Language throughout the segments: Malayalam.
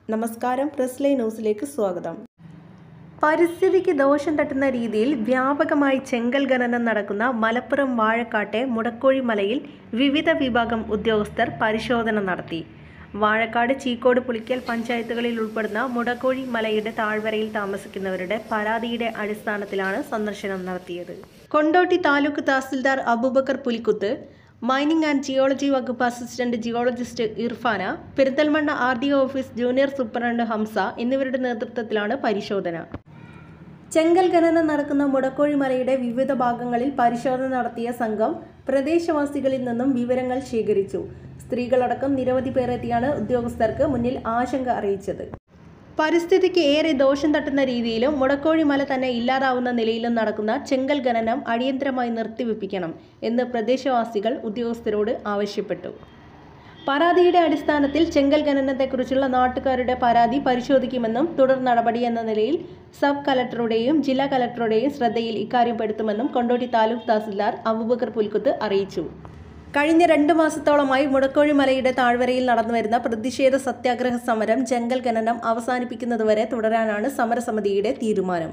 നമസ്കാരം പ്രസ് ലൈൻ ന്യൂസിലേക്ക് സ്വാഗതം പരിസ്ഥിതിക്ക് ദോഷം തട്ടുന്ന രീതിയിൽ വ്യാപകമായി ചെങ്കൽ ഖനനം നടക്കുന്ന മലപ്പുറം വാഴക്കാട്ടെ മുടക്കോഴി മലയിൽ വിവിധ വിഭാഗം ഉദ്യോഗസ്ഥർ പരിശോധന നടത്തി വാഴക്കാട് ചീക്കോട് പുളിക്കൽ പഞ്ചായത്തുകളിൽ ഉൾപ്പെടുന്ന മുടക്കോഴി മലയുടെ താഴ്വരയിൽ താമസിക്കുന്നവരുടെ പരാതിയുടെ അടിസ്ഥാനത്തിലാണ് സന്ദർശനം നടത്തിയത് Kondotty taluk tahsildar Abubakar Pulikkuth mining and geology വകുപ്പ് assistant geologist Irfana Perinthalmanna R D office junior superintendent Hamsa എന്നിവരുടെ നേതൃത്വത്തിലാണ് പരിശോധന ചെങ്കൽ ഖനനം നടക്കുന്ന മുടക്കോഴി മലയുടെ വിവിധ ഭാഗങ്ങളിൽ പരിശോധന നടത്തിയ സംഘം പ്രദേശവാസികളിൽ നിന്നും വിവരങ്ങൾ ശേഖരിച്ചു സ്ത്രീകളടക്കം നിരവധി പേർ എത്തിയാണ് ഉദ്യോഗസ്ഥർക്ക് മുന്നിൽ ആശങ്ക അറിയിച്ചത് പരിസ്ഥിതിക്ക് ഏറെ ദോഷം തട്ടുന്ന രീതിയിലും മുടക്കോഴി മല തന്നെ ഇല്ലാതാവുന്ന നിലയിലും നടക്കുന്ന ചെങ്കൽ ഖനനം അടിയന്തരമായി നിർത്തിവെപ്പിക്കണം എന്ന് പ്രദേശവാസികൾ ഉദ്യോഗസ്ഥരോട് ആവശ്യപ്പെട്ടു പരാതിയുടെ അടിസ്ഥാനത്തിൽ ചെങ്കൽ ഖനനത്തെക്കുറിച്ചുള്ള നാട്ടുകാരുടെ പരാതി പരിശോധിക്കുമെന്നും തുടർ നടപടി എന്ന നിലയിൽ സബ് കലക്ടറുടെയും ജില്ലാ കലക്ടറുടെയും ശ്രദ്ധയിൽ ഇക്കാര്യം പെടുത്തുമെന്നും കൊണ്ടോട്ടി താലൂക്ക് തഹസിൽദാർ അബൂബക്കർ പുൽക്കുത്ത് അറിയിച്ചു കഴിഞ്ഞ രണ്ട് മാസത്തോളമായി മുടക്കോഴി മലയുടെ താഴ്വരയിൽ നടന്നുവരുന്ന പ്രതിഷേധ സത്യാഗ്രഹ സമരം ജംഗൽ ഖനനം അവസാനിപ്പിക്കുന്നതുവരെ തുടരാനാണ് സമരസമിതിയുടെ തീരുമാനം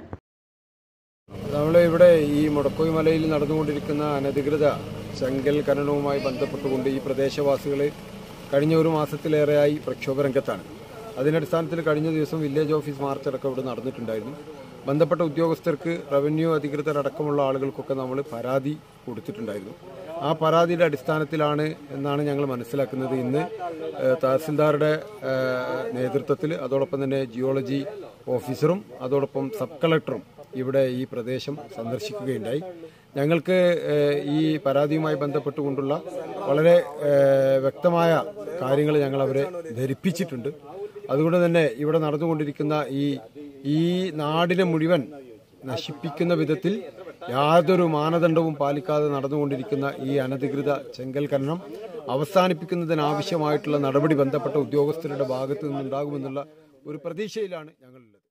നമ്മൾ ഇവിടെ ഈ മുടക്കോയി മലയിൽ നടന്നുകൊണ്ടിരിക്കുന്ന അനധികൃത ചെങ്കൽ ഖനനവുമായി ബന്ധപ്പെട്ടുകൊണ്ട് ഈ പ്രദേശവാസികൾ കഴിഞ്ഞ ഒരു മാസത്തിലേറെയായി പ്രക്ഷോഭ രംഗത്താണ് അതിനടിസ്ഥാനത്തിൽ കഴിഞ്ഞ ദിവസം വില്ലേജ് ഓഫീസ് മാർച്ച് അടക്കം ഇവിടെ നടന്നിട്ടുണ്ടായിരുന്നു ബന്ധപ്പെട്ട ഉദ്യോഗസ്ഥർക്ക് റവന്യൂ അധികൃതരടക്കമുള്ള ആളുകൾക്കൊക്കെ നമ്മൾ പരാതി കൊടുത്തിട്ടുണ്ടായിരുന്നു ആ പരാതിയുടെ അടിസ്ഥാനത്തിലാണ് എന്നാണ് ഞങ്ങൾ മനസ്സിലാക്കുന്നത് ഇന്ന് ഏഹ്, തഹസിൽദാരുടെ ഏഹ്, നേതൃത്വത്തിൽ അതോടൊപ്പം തന്നെ ജിയോളജി ഓഫീസറും അതോടൊപ്പം സബ് കളക്ടറും ഇവിടെ ഈ പ്രദേശം സന്ദർശിക്കുകയുണ്ടായി ഞങ്ങൾക്ക് ഏഹ്, ഈ പരാതിയുമായി ബന്ധപ്പെട്ടുകൊണ്ടുള്ള വളരെ ഏഹ്, വ്യക്തമായ കാര്യങ്ങൾ ഞങ്ങൾ അവരെ ധരിപ്പിച്ചിട്ടുണ്ട് അതുകൊണ്ട് തന്നെ ഇവിടെ നടന്നുകൊണ്ടിരിക്കുന്ന ഈ ഈ നാടിനെ മുഴുവൻ നശിപ്പിക്കുന്ന വിധത്തിൽ യാതൊരു മാനദണ്ഡവും പാലിക്കാതെ നടന്നുകൊണ്ടിരിക്കുന്ന ഈ അനധികൃത ചെങ്കൽ ഖനനം അവസാനിപ്പിക്കുന്നതിനാവശ്യമായിട്ടുള്ള നടപടി ബന്ധപ്പെട്ട ഉദ്യോഗസ്ഥരുടെ ഭാഗത്തു നിന്നുണ്ടാകുമെന്നുള്ള ഒരു പ്രതീക്ഷയിലാണ് ഞങ്ങളുള്ളത്